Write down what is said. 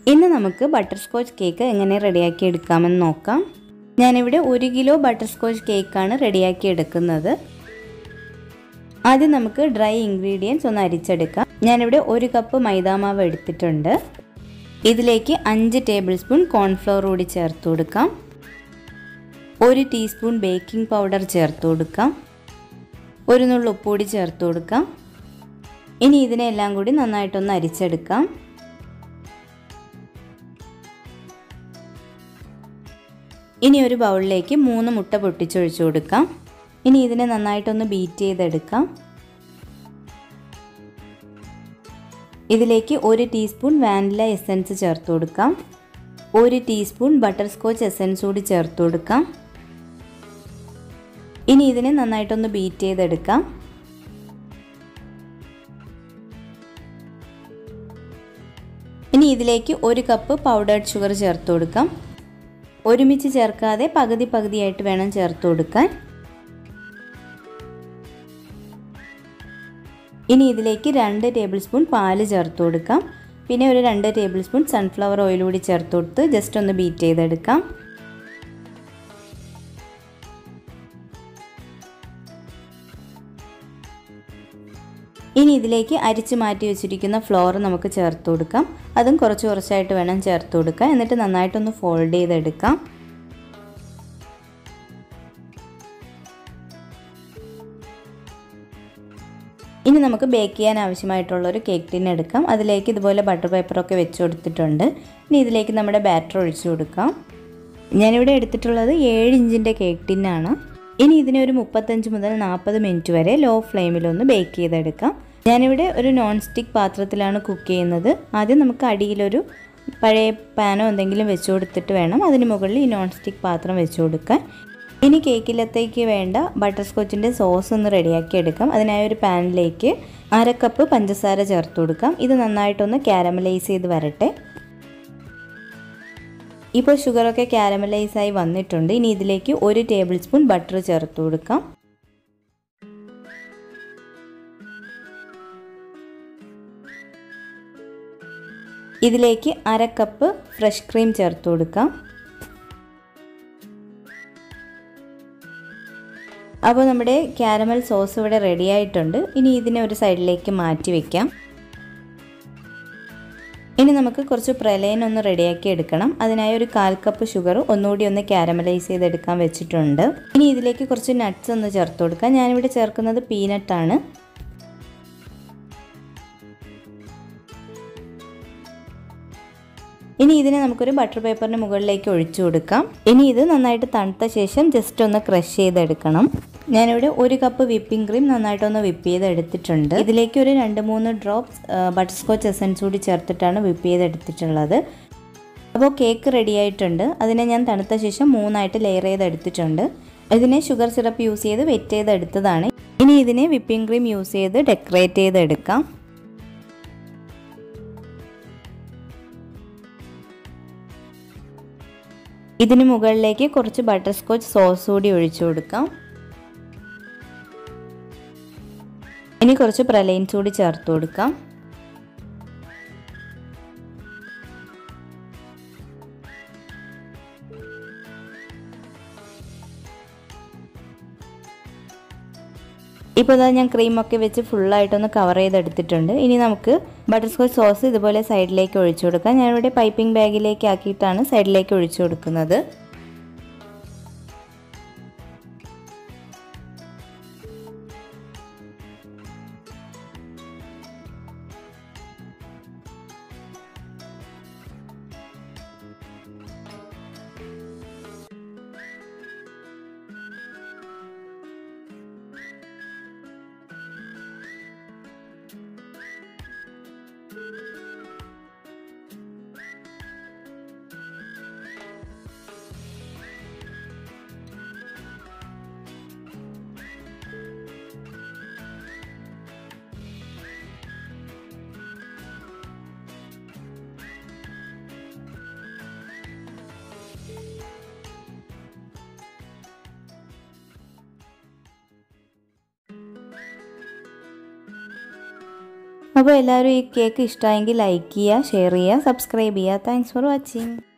ഇന്ന് നമുക്ക് butter scotch cake എങ്ങനെ റെഡിയാക്കി എടുക്കാമെന്ന് നോക്കാം ഞാനിവിടെ ഒരു കിലോ ബട്ടർ സ്കോച്ച് കേക്കാണ് റെഡിയാക്കി എടുക്കുന്നത് ആദ്യം നമുക്ക് ഡ്രൈ ഇൻഗ്രീഡിയൻസ് ഒന്ന് അരിച്ചെടുക്കാം ഞാനിവിടെ ഒരു കപ്പ് മൈദാമാവ് എടുത്തിട്ടുണ്ട് ഇതിലേക്ക് അഞ്ച് ടേബിൾ സ്പൂൺ കോൺഫ്ലവർ കൂടി ചേർത്ത് കൊടുക്കാം ഒരു ടീസ്പൂൺ ബേക്കിംഗ് പൗഡർ ചേർത്ത് കൊടുക്കാം ഒരു നുള്ളു ഉപ്പുകൂടി ചേർത്ത് കൊടുക്കാം ഇനി ഇതിനെല്ലാം കൂടി നന്നായിട്ടൊന്ന് അരിച്ചെടുക്കാം ഇനി ഒരു ബൗളിലേക്ക് മൂന്ന് മുട്ട പൊട്ടിച്ചൊഴിച്ചു കൊടുക്കാം ഇനി ഇതിനെ നന്നായിട്ടൊന്ന് ബീറ്റ് ചെയ്തെടുക്കാം ഇതിലേക്ക് ഒരു ടീസ്പൂൺ വാനില എസൻസ് ചേർത്ത് കൊടുക്കാം ഒരു ടീസ്പൂൺ ബട്ടർ സ്കോച്ച് എസൻസ് കൂടി ചേർത്ത് കൊടുക്കാം ഇനി ഇതിനെ നന്നായിട്ടൊന്ന് ബീറ്റ് ചെയ്തെടുക്കാം ഇനി ഇതിലേക്ക് ഒരു കപ്പ് പൗഡേർഡ് ഷുഗർ ചേർത്ത് കൊടുക്കാം ഒരുമിച്ച് ചേർക്കാതെ പകുതി പകുതിയായിട്ട് വേണം ചേർത്ത് കൊടുക്കാൻ ഇനി ഇതിലേക്ക് രണ്ട് ടേബിൾ സ്പൂൺ പാല് ചേർത്ത് കൊടുക്കാം പിന്നെ ഒരു രണ്ട് ടേബിൾ സ്പൂൺ സൺഫ്ലവർ ഓയിൽ കൂടി ചേർത്ത് കൊടുത്ത് ജസ്റ്റ് ഒന്ന് ബീറ്റ് ചെയ്തെടുക്കാം ഇനി ഇതിലേക്ക് അരിച്ച് മാറ്റി വെച്ചിരിക്കുന്ന ഫ്ലോർ നമുക്ക് ചേർത്ത് കൊടുക്കാം അതും കുറച്ച് കുറച്ചായിട്ട് വേണം ചേർത്ത് കൊടുക്കാം എന്നിട്ട് നന്നായിട്ടൊന്ന് ഫോൾഡ് ചെയ്തെടുക്കാം ഇനി നമുക്ക് ബേക്ക് ചെയ്യാൻ ആവശ്യമായിട്ടുള്ള ഒരു കേക്ക് ടിൻ എടുക്കാം അതിലേക്ക് ഇതുപോലെ ബട്ടർ പേപ്പറൊക്കെ വെച്ച് കൊടുത്തിട്ടുണ്ട് ഇനി ഇതിലേക്ക് നമ്മുടെ ബാറ്റർ ഒഴിച്ചു കൊടുക്കാം ഞാനിവിടെ എടുത്തിട്ടുള്ളത് ഏഴ് ഇഞ്ചിൻ്റെ കേക്ക് ടിന്നാണ് ഇനി ഇതിനെ ഒരു മുപ്പത്തഞ്ച് മുതൽ നാൽപ്പത് മിനിറ്റ് വരെ ലോ ഫ്ലെയിമിലൊന്ന് ബേക്ക് ചെയ്തെടുക്കാം ഞാനിവിടെ ഒരു നോൺ സ്റ്റിക്ക് പാത്രത്തിലാണ് കുക്ക് ചെയ്യുന്നത് ആദ്യം നമുക്ക് അടിയിലൊരു പഴയ പാനോ എന്തെങ്കിലും വെച്ച് കൊടുത്തിട്ട് വേണം അതിന് മുകളിൽ ഈ നോൺ സ്റ്റിക്ക് പാത്രം വെച്ച് കൊടുക്കാൻ ഇനി കേക്കിലത്തേക്ക് വേണ്ട ബട്ടർ സ്കോച്ചിൻ്റെ സോസ് ഒന്ന് റെഡിയാക്കി എടുക്കാം അതിനായി ഒരു പാനിലേക്ക് അര കപ്പ് പഞ്ചസാര ചേർത്ത് കൊടുക്കാം ഇത് നന്നായിട്ടൊന്ന് ക്യാരമലൈസ് ചെയ്ത് വരട്ടെ ഇപ്പോൾ ഷുഗറൊക്കെ ക്യാരമലൈസ് ആയി വന്നിട്ടുണ്ട് ഇനി ഇതിലേക്ക് ഒരു ടേബിൾ സ്പൂൺ ബട്ടർ ചേർത്ത് കൊടുക്കാം ഇതിലേക്ക് അര കപ്പ് ഫ്രഷ് ക്രീം ചേർത്ത് കൊടുക്കാം അപ്പോൾ നമ്മുടെ ക്യാരമൽ സോസ് ഇവിടെ റെഡി ആയിട്ടുണ്ട് ഇനി ഇതിനെ ഒരു സൈഡിലേക്ക് മാറ്റി വെക്കാം ഇനി നമുക്ക് കുറച്ച് പ്രലയൻ ഒന്ന് റെഡിയാക്കി എടുക്കണം അതിനായി ഒരു കാൽ കപ്പ് ഷുഗർ ഒന്നുകൂടി ഒന്ന് ക്യാരമലൈസ് ചെയ്തെടുക്കാൻ വെച്ചിട്ടുണ്ട് ഇനി ഇതിലേക്ക് കുറച്ച് നട്ട്സ് ഒന്ന് ചേർത്ത് കൊടുക്കാം ഞാനിവിടെ ചേർക്കുന്നത് പീനട്ടാണ് ഇനി ഇതിനെ നമുക്കൊരു ബട്ടർ പേപ്പറിന് മുകളിലേക്ക് ഒഴിച്ചു കൊടുക്കാം ഇനി ഇത് നന്നായിട്ട് തണുത്ത ശേഷം ജസ്റ്റ് ഒന്ന് ക്രഷ് ചെയ്തെടുക്കണം ഞാനിവിടെ ഒരു കപ്പ് വിപ്പിംഗ് ക്രീം നന്നായിട്ടൊന്ന് വിപ്പ് ചെയ്ത് എടുത്തിട്ടുണ്ട് ഇതിലേക്ക് ഒരു രണ്ട് മൂന്ന് ഡ്രോപ്സ് ബട്ടർ സ്കോച്ച് എസൻസ് കൂടി ചേർത്തിട്ടാണ് വിപ്പ് ചെയ്തെടുത്തിട്ടുള്ളത് അപ്പോൾ കേക്ക് റെഡി ആയിട്ടുണ്ട് അതിനെ ഞാൻ തണുത്ത ശേഷം മൂന്നായിട്ട് ലെയർ ചെയ്തെടുത്തിട്ടുണ്ട് ഇതിനെ ഷുഗർ സിറപ്പ് യൂസ് ചെയ്ത് വെറ്റ് ചെയ്തെടുത്തതാണ് ഇനി ഇതിനെ വിപ്പിംഗ് ക്രീം യൂസ് ചെയ്ത് ഡെക്കറേറ്റ് ചെയ്തെടുക്കാം ഇതിന് മുകളിലേക്ക് കുറച്ച് ബട്ടർ സ്കോച്ച് സോസ് കൂടി ഒഴിച്ചു കൊടുക്കാം ഇനി കുറച്ച് പ്രലൈൻസ് കൂടി ചേർത്ത് കൊടുക്കാം ഇപ്പോൾ ഇതാ ഞാൻ ക്രീമൊക്കെ വെച്ച് ഫുള്ളായിട്ടൊന്ന് കവർ ചെയ്തെടുത്തിട്ടുണ്ട് ഇനി നമുക്ക് ബട്ടർ സ്കോച്ച് സോസ് ഇതുപോലെ സൈഡിലേക്ക് ഒഴിച്ചു കൊടുക്കാം ഞാനിവിടെ പൈപ്പിംഗ് ബാഗിലേക്ക് ആക്കിയിട്ടാണ് സൈഡിലേക്ക് ഒഴിച്ചു കൊടുക്കുന്നത് അപ്പോൾ എല്ലാവരും ഈ കേക്ക് ഇഷ്ടമായെങ്കിൽ ലൈക്ക് ചെയ്യുക ഷെയർ ചെയ്യുക സബ്സ്ക്രൈബ് ചെയ്യുക താങ്ക്സ് ഫോർ വാച്ചിങ്